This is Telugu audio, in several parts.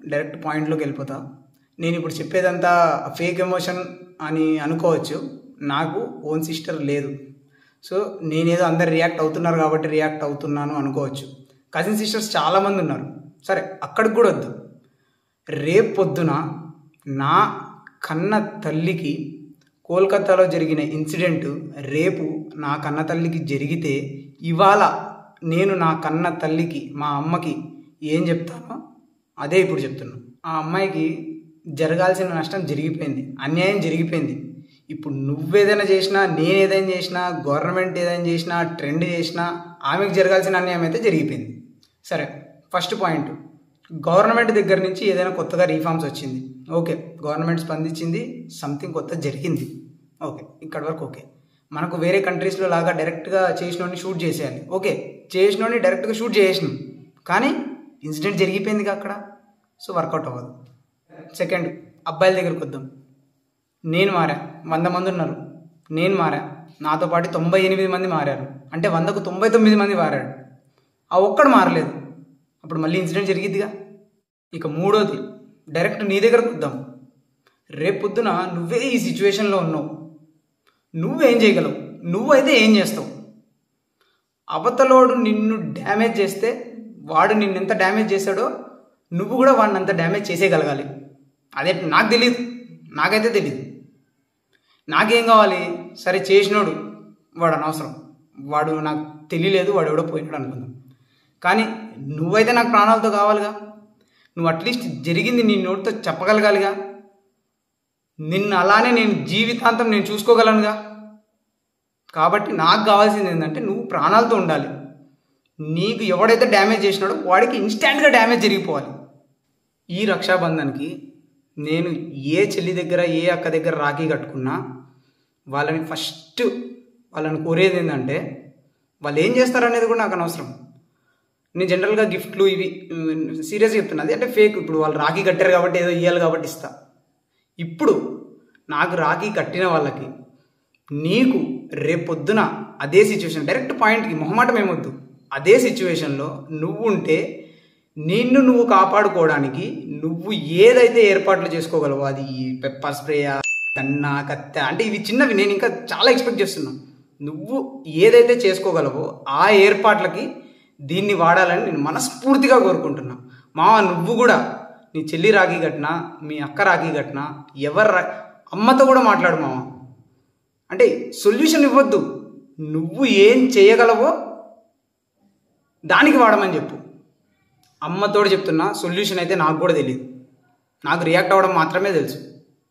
డైరెక్ట్ పాయింట్లోకి వెళ్ళిపోతా నేను ఇప్పుడు చెప్పేదంతా ఫేక్ ఎమోషన్ అని అనుకోవచ్చు నాకు ఓన్ సిస్టర్ లేదు సో నేనేదో అందరు రియాక్ట్ అవుతున్నారు కాబట్టి రియాక్ట్ అవుతున్నాను అనుకోవచ్చు కజిన్ సిస్టర్స్ చాలామంది ఉన్నారు సరే అక్కడికి కూడా వద్దు రేపు పొద్దున నా కన్న తల్లికి కోల్కతాలో జరిగిన ఇన్సిడెంట్ రేపు నా కన్న తల్లికి జరిగితే ఇవాళ నేను నా కన్న తల్లికి మా అమ్మకి ఏం చెప్తానో అదే ఇప్పుడు చెప్తున్నాను ఆ అమ్మాయికి జరగాల్సిన నష్టం జరిగిపోయింది అన్యాయం జరిగిపోయింది ఇప్పుడు నువ్వేదైనా చేసినా నేను ఏదైనా చేసినా గవర్నమెంట్ ఏదైనా చేసినా ట్రెండ్ చేసినా ఆమెకు జరగాల్సిన అన్యాయం అయితే జరిగిపోయింది సరే ఫస్ట్ పాయింట్ గవర్నమెంట్ దగ్గర నుంచి ఏదైనా కొత్తగా రీఫార్మ్స్ వచ్చింది ఓకే గవర్నమెంట్ స్పందించింది సంథింగ్ కొత్త జరిగింది ఓకే ఇక్కడ వరకు ఓకే మనకు వేరే కంట్రీస్లో లాగా డైరెక్ట్గా చేసినోడిని షూట్ చేసేయాలి ఓకే చేసినోడిని డైరెక్ట్గా షూట్ చేసినాం కానీ ఇన్సిడెంట్ జరిగిపోయిందిగా అక్కడ సో వర్కౌట్ అవ్వదు సెకండ్ అబ్బాయిల దగ్గరికి వద్దాం నేను మారా వంద మంది ఉన్నారు నేను మారా నాతో పాటు తొంభై ఎనిమిది మంది మారారు అంటే వందకు తొంభై తొమ్మిది మంది మారాడు ఆ ఒక్కడు మారలేదు అప్పుడు మళ్ళీ ఇన్సిడెంట్ జరిగిద్దిగా ఇక మూడోది డైరెక్ట్ నీ దగ్గరకు వద్దాం రేపు పొద్దున నువ్వే ఈ సిచ్యువేషన్లో ఉన్నావు నువ్వేం చేయగలవు నువ్వైతే ఏం చేస్తావు అవతలోడు నిన్ను డ్యామేజ్ చేస్తే వాడు నిన్ను ఎంత డ్యామేజ్ చేశాడో నువ్వు కూడా వాడిని అంత డ్యామేజ్ చేసేయగలగాలి అదే నాకు తెలియదు నాకైతే తెలియదు నాకేం కావాలి సరే చేసినోడు వాడు అనవసరం వాడు నాకు తెలియలేదు వాడు ఎవడో పోయినాడు అనుకుందాం కానీ నువ్వైతే నాకు ప్రాణాలతో కావాలిగా నువ్వు అట్లీస్ట్ జరిగింది నీ నోటితో చెప్పగలగాలిగా నిన్ను అలానే నేను జీవితాంతం నేను చూసుకోగలనుగా కాబట్టి నాకు కావాల్సింది ఏంటంటే నువ్వు ప్రాణాలతో ఉండాలి నీకు ఎవడైతే డ్యామేజ్ చేసినాడో వాడికి ఇన్స్టాంట్గా డ్యామేజ్ జరిగిపోవాలి ఈ రక్షాబంధన్కి నేను ఏ చెల్లి దగ్గర ఏ అక్క దగ్గర రాఖీ కట్టుకున్నా వాళ్ళని ఫస్ట్ వాళ్ళని కోరేది ఏంటంటే వాళ్ళు ఏం చేస్తారనేది కూడా నాకు అనవసరం నేను జనరల్గా గిఫ్ట్లు ఇవి సీరియస్గా చెప్తున్నా అది అంటే ఫేక్ ఇప్పుడు వాళ్ళు రాఖీ కట్టారు కాబట్టి ఏదో ఇవ్వాలి కాబట్టి ఇస్తా ఇప్పుడు నాకు రాఖీ కట్టిన వాళ్ళకి నీకు రేపొద్దున అదే సిచ్యువేషన్ డైరెక్ట్ పాయింట్కి మొహమాటం ఏమొద్దు అదే సిచ్యువేషన్లో నువ్వు ఉంటే నిన్ను నువ్వు కాపాడుకోవడానికి నువ్వు ఏదైతే ఏర్పాట్లు చేసుకోగలవో అది పెప్పర్ స్ప్రే కన్నా కత్తె అంటే ఇవి చిన్నవి నేను ఇంకా చాలా ఎక్స్పెక్ట్ చేస్తున్నాను నువ్వు ఏదైతే చేసుకోగలవో ఆ ఏర్పాట్లకి దీన్ని వాడాలని నేను మనస్ఫూర్తిగా కోరుకుంటున్నా మా నువ్వు కూడా నీ చెల్లి రాఖీ కట్టినా మీ అక్క రాఖీ కట్టినా ఎవరు రా అమ్మతో కూడా మాట్లాడు మామ అంటే సొల్యూషన్ ఇవ్వద్దు నువ్వు ఏం చేయగలవో దానికి వాడమని చెప్పు అమ్మతోడు చెప్తున్నా సొల్యూషన్ అయితే నాకు కూడా తెలియదు నాకు రియాక్ట్ అవ్వడం మాత్రమే తెలుసు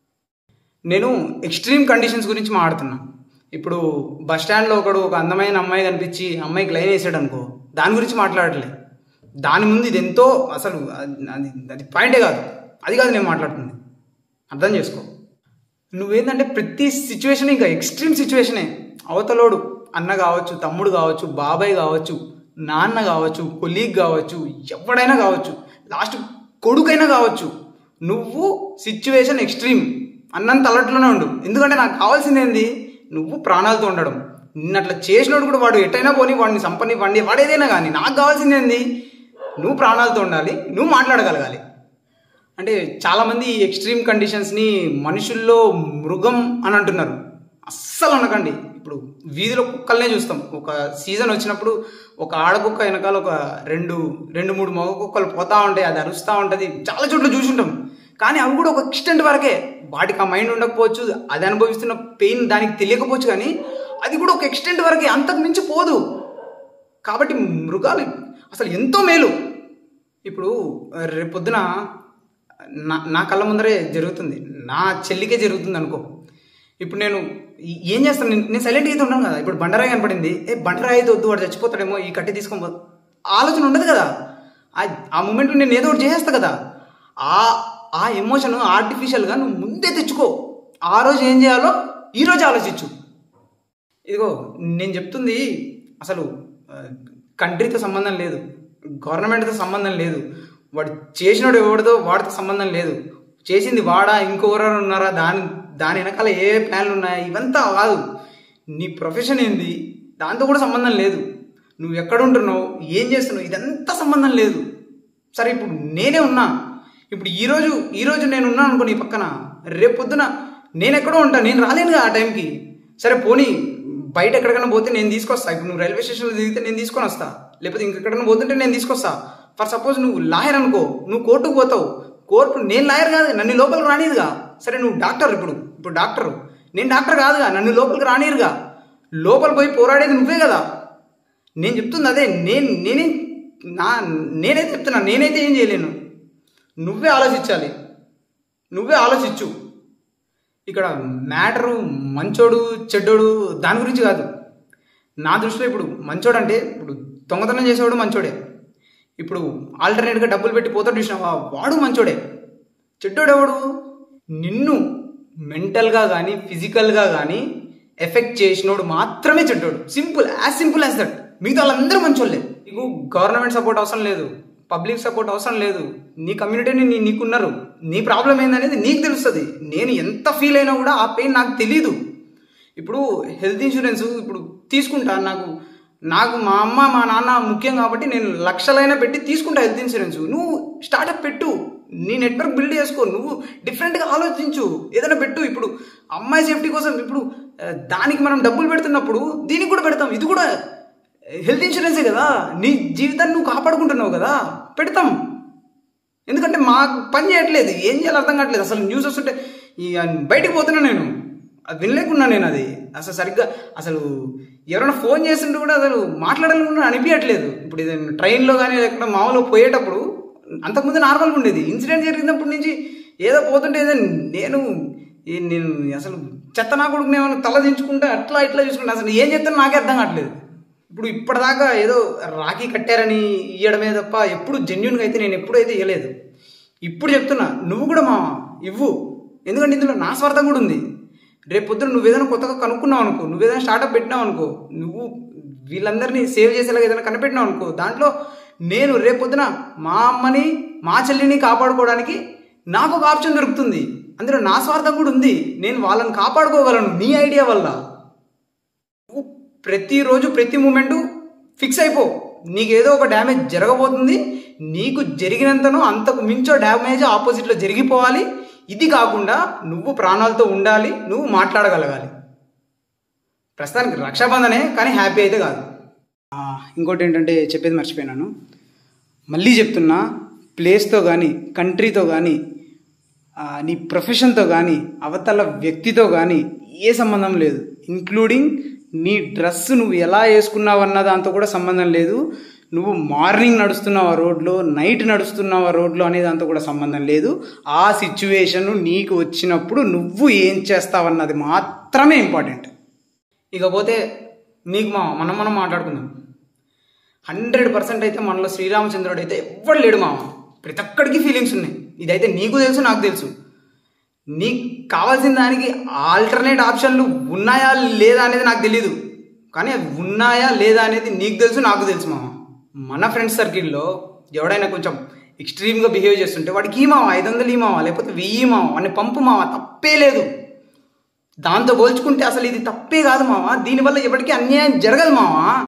నేను ఎక్స్ట్రీమ్ కండిషన్స్ గురించి మాట్లాడుతున్నా ఇప్పుడు బస్ స్టాండ్లో ఒకడు ఒక అందమైన అమ్మాయి కనిపించి అమ్మాయికి లైన్ వేసాడు అనుకో దాని గురించి మాట్లాడలే దాని ముందు ఇది ఎంతో అసలు అది అది పాయింటే కాదు అది కాదు నేను మాట్లాడుతుంది అర్థం చేసుకో నువ్వేంటంటే ప్రతి సిచ్యువేషన్ ఇంకా ఎక్స్ట్రీమ్ సిచ్యువేషనే అవతలోడు అన్న కావచ్చు తమ్ముడు కావచ్చు బాబాయ్ కావచ్చు నాన్న కావచ్చు కొలీగ్ కావచ్చు ఎవడైనా కావచ్చు లాస్ట్ కొడుకైనా కావచ్చు నువ్వు సిచ్యువేషన్ ఎక్స్ట్రీమ్ అన్నంత అలర్ట్లోనే ఉండు ఎందుకంటే నాకు కావాల్సింది ఏంది నువ్వు ప్రాణాలతో ఉండడం నిన్న అట్లా చేసినోడు కూడా వాడు ఎట్టయినా పోని వాడిని సంపని వండి వాడేదైనా కానీ నాకు కావాల్సింది ఏంది నువ్వు ప్రాణాలతో ఉండాలి నువ్వు మాట్లాడగలగాలి అంటే చాలామంది ఈ ఎక్స్ట్రీమ్ కండిషన్స్ని మనుషుల్లో మృగం అని అంటున్నారు అస్సలు అనకండి ఇప్పుడు వీధిలో కుక్కలనే చూస్తాం ఒక సీజన్ వచ్చినప్పుడు ఒక ఆడకుక్క వెనకాల ఒక రెండు రెండు మూడు మగ కుక్కలు పోతా ఉంటాయి అది అరుస్తూ ఉంటుంది చాలా చోట్ల చూసుంటాం కానీ అవి కూడా ఒక ఎక్స్టెంట్ వరకే వాటికి ఆ మైండ్ ఉండకపోవచ్చు అది అనుభవిస్తున్న పెయిన్ దానికి తెలియకపోవచ్చు కానీ అది కూడా ఒక ఎక్స్టెంట్ వరకే అంతకు మించి పోదు కాబట్టి మృగాలు అసలు ఎంతో మేలు ఇప్పుడు రేపొద్దున నా నా కళ్ళ ముందరే జరుగుతుంది నా చెల్లికే జరుగుతుంది అనుకో ఇప్పుడు నేను ఏం చేస్తాను నేను నేను సైలెంట్గా అయితే ఉన్నాను కదా ఇప్పుడు బండరాయి కనపడింది ఏ బండరాయి అయితే వద్దు వాడు చచ్చిపోతాడేమో ఈ కట్టి తీసుకొని పో ఆలోచన ఉండదు కదా ఆ మూమెంట్లో నేను ఏదో ఒకటి చేసేస్తా కదా ఆ ఆ ఎమోషన్ ఆర్టిఫిషియల్గా నువ్వు ముందే తెచ్చుకో ఆ రోజు ఏం చేయాలో ఈ రోజు ఆలోచించు ఇదిగో నేను చెప్తుంది అసలు కంట్రీతో సంబంధం లేదు గవర్నమెంట్తో సంబంధం లేదు వాడు చేసినోడు ఎవరితో వాడితో సంబంధం లేదు చేసింది వాడా ఇంకొకరు ఉన్నారా దాని దాని వెనకాల ఏ ప్లాన్లు ఉన్నాయా ఇవంతా కాదు నీ ప్రొఫెషన్ ఏంది దాంతో కూడా సంబంధం లేదు నువ్వు ఎక్కడ ఉంటున్నావు ఏం చేస్తున్నావు ఇదంతా సంబంధం లేదు సరే ఇప్పుడు నేనే ఉన్నా ఇప్పుడు ఈరోజు ఈరోజు నేను ఉన్నాను అనుకో నీ పక్కన రేపు పొద్దున నేను ఎక్కడో ఉంటాను నేను రాలేనుగా ఆ టైంకి సరే పోనీ బయట ఎక్కడికైనా పోతే నేను తీసుకొస్తా ఇప్పుడు నువ్వు రైల్వే స్టేషన్లో దిగితే నేను తీసుకొని వస్తా లేకపోతే ఇంకెక్కడైనా పోతుంటే నేను తీసుకొస్తా ఫర్ సపోజ్ నువ్వు లాయర్ అనుకో నువ్వు కోర్టుకు పోతావు కోర్టు నేను లాయర్ కాదు నన్ను లోపలికి రానిదిగా సరే నువ్వు డాక్టర్ ఇప్పుడు ఇప్పుడు డాక్టర్ నేను డాక్టర్ కాదుగా నన్ను లోపలికి రానిరుగా లోపల పోయి పోరాడేది నువ్వే కదా నేను చెప్తుంది అదే నేను నేనే నా నేనైతే చెప్తున్నా నేనైతే ఏం చేయలేను నువ్వే ఆలోచించాలి నువ్వే ఆలోచించు ఇక్కడ మ్యాటరు మంచోడు చెడ్డోడు దాని గురించి కాదు నా దృష్టిలో ఇప్పుడు మంచోడు అంటే ఇప్పుడు దొంగతనం చేసేవాడు మంచోడే ఇప్పుడు ఆల్టర్నేట్గా డబ్బులు పెట్టి పోతాడు చూసినావా వాడు మంచోడే చెడ్డోడు ఎవడు నిన్ను మెంటల్గా కానీ ఫిజికల్గా కానీ ఎఫెక్ట్ చేసినోడు మాత్రమే చెడ్డోడు simple as simple as that మిగతా వాళ్ళందరూ మంచోళ్ళే నీకు గవర్నమెంట్ సపోర్ట్ అవసరం లేదు పబ్లిక్ సపోర్ట్ అవసరం లేదు నీ కమ్యూనిటీని నీ నీకున్నారు నీ ప్రాబ్లం ఏందనేది నీకు తెలుస్తుంది నేను ఎంత ఫీల్ అయినా కూడా ఆ పెయిన్ నాకు తెలీదు ఇప్పుడు హెల్త్ ఇన్సూరెన్స్ ఇప్పుడు తీసుకుంటా నాకు నాకు మా అమ్మ మా నాన్న ముఖ్యం కాబట్టి నేను లక్షలైనా పెట్టి తీసుకుంటా హెల్త్ ఇన్సూరెన్స్ నువ్వు స్టార్టప్ పెట్టు నీ నెట్వర్క్ బిల్డ్ చేసుకో నువ్వు డిఫరెంట్గా ఆలోచించు ఏదైనా పెట్టు ఇప్పుడు అమ్మాయి సేఫ్టీ కోసం ఇప్పుడు ఆ, దానికి మనం డబ్బులు పెడుతున్నప్పుడు దీనికి కూడా పెడతాం ఇది కూడా హెల్త్ ఇన్సూరెన్సే కదా నీ జీవితాన్ని నువ్వు కాపాడుకుంటున్నావు కదా పెడతాం ఎందుకంటే మాకు పని చేయట్లేదు ఏం చేయాలో అర్థం కావట్లేదు అసలు న్యూస్ వస్తుంటే ఈ బయటికి పోతున్నా నేను అది వినలేకున్నా నేను అది అసలు సరిగ్గా అసలు ఎవరైనా ఫోన్ చేస్తుంటే కూడా అసలు మాట్లాడాలని అనిపించట్లేదు ఇప్పుడు ఇది ట్రైన్లో కానీ ఎక్కడ మామూలుగా పోయేటప్పుడు అంతకుముందు నార్మల్గా ఉండేది ఇన్సిడెంట్ జరిగినప్పటి నుంచి ఏదో పోతుంటే ఏదో నేను ఏ- నేను అసలు చెత్త నా కొడుకు నేను తల దించుకుంటే అట్లా ఇట్లా చూసుకుంటా అసలు ఏం చెప్తాను నాకే అర్థం కావట్లేదు ఇప్పుడు ఇప్పటిదాకా ఏదో రాఖీ కట్టారని ఇవ్వడమే తప్ప ఎప్పుడు జెన్యున్గా అయితే నేను ఎప్పుడైతే ఇవ్వలేదు ఇప్పుడు చెప్తున్నా నువ్వు కూడా మా ఇవ్వు ఎందుకంటే ఇందులో నా స్వార్థం కూడా ఉంది రేపు పొద్దున నువ్వు ఏదైనా కొత్తగా కనుక్కున్నావు అనుకో నువ్వు ఏదైనా స్టార్టప్ పెట్టినావు అనుకో నువ్వు వీళ్ళందరినీ సేవ్ చేసేలాగా ఏదైనా కనిపెట్టినావు అనుకో దాంట్లో నేను రేపు పొద్దున మా అమ్మని మా చెల్లిని కాపాడుకోవడానికి నాకు ఒక ఆప్షన్ దొరుకుతుంది అందులో నా స్వార్థం కూడా ఉంది నేను వాళ్ళని కాపాడుకోగలను నీ ఐడియా వల్ల నువ్వు ప్రతిరోజు ప్రతి మూమెంట్ ఫిక్స్ అయిపో నీకు ఏదో ఒక డ్యామేజ్ జరగబోతుంది నీకు జరిగినంతనో అంతకు మించో డ్యామేజ్ ఆపోజిట్లో జరిగిపోవాలి ఇది కాకుండా నువ్వు ప్రాణాలతో ఉండాలి నువ్వు మాట్లాడగలగాలి ప్రస్తుతానికి రక్షాబంధనే కానీ హ్యాపీ అయితే కాదు ఆ, ఇంకోటి ఏంటంటే చెప్పేది మర్చిపోయినాను మళ్ళీ చెప్తున్నా ప్లేస్తో కానీ కంట్రీతో కానీ ఆ, నీ ప్రొఫెషన్తో కానీ అవతల వ్యక్తితో కానీ ఏ సంబంధం లేదు ఇంక్లూడింగ్ నీ డ్రెస్ నువ్వు ఎలా వేసుకున్నావు అన్న దాంతో కూడా సంబంధం లేదు నువ్వు మార్నింగ్ నడుస్తున్నావా రోడ్లో నైట్ నడుస్తున్నావా రోడ్లో అనే దాంతో కూడా సంబంధం లేదు ఆ సిచ్యువేషన్ నీకు వచ్చినప్పుడు నువ్వు ఏం చేస్తావన్నది మాత్రమే ఇంపార్టెంట్ ఇకపోతే నీకు మా మనం మనం మాట్లాడుకుందాం హండ్రెడ్ పర్సెంట్ అయితే మనలో శ్రీరామచంద్రుడు అయితే ఎవ్వడు లేడు మామ ప్రతి ఒక్కడికి ఫీలింగ్స్ ఉన్నాయి ఇదైతే నీకు తెలుసు నాకు తెలుసు నీకు కావాల్సిన దానికి ఆల్టర్నేట్ ఆప్షన్లు ఉన్నాయా లేదా అనేది నాకు తెలియదు కానీ అవి ఉన్నాయా లేదా అనేది నీకు తెలుసు నాకు తెలుసు మామ మన ఫ్రెండ్స్ సర్కిల్లో ఎవడైనా కొంచెం ఎక్స్ట్రీమ్గా బిహేవ్ చేస్తుంటే వాడికి ఈ మామ ఐదు వందలు ఈ మామ లేకపోతే వెయ్యి మామ వాడిని పంపు మామ తప్పే లేదు దాంతో పోల్చుకుంటే అసలు ఇది తప్పే కాదు మామ దీనివల్ల ఎవరికి అన్యాయం జరగదు మామ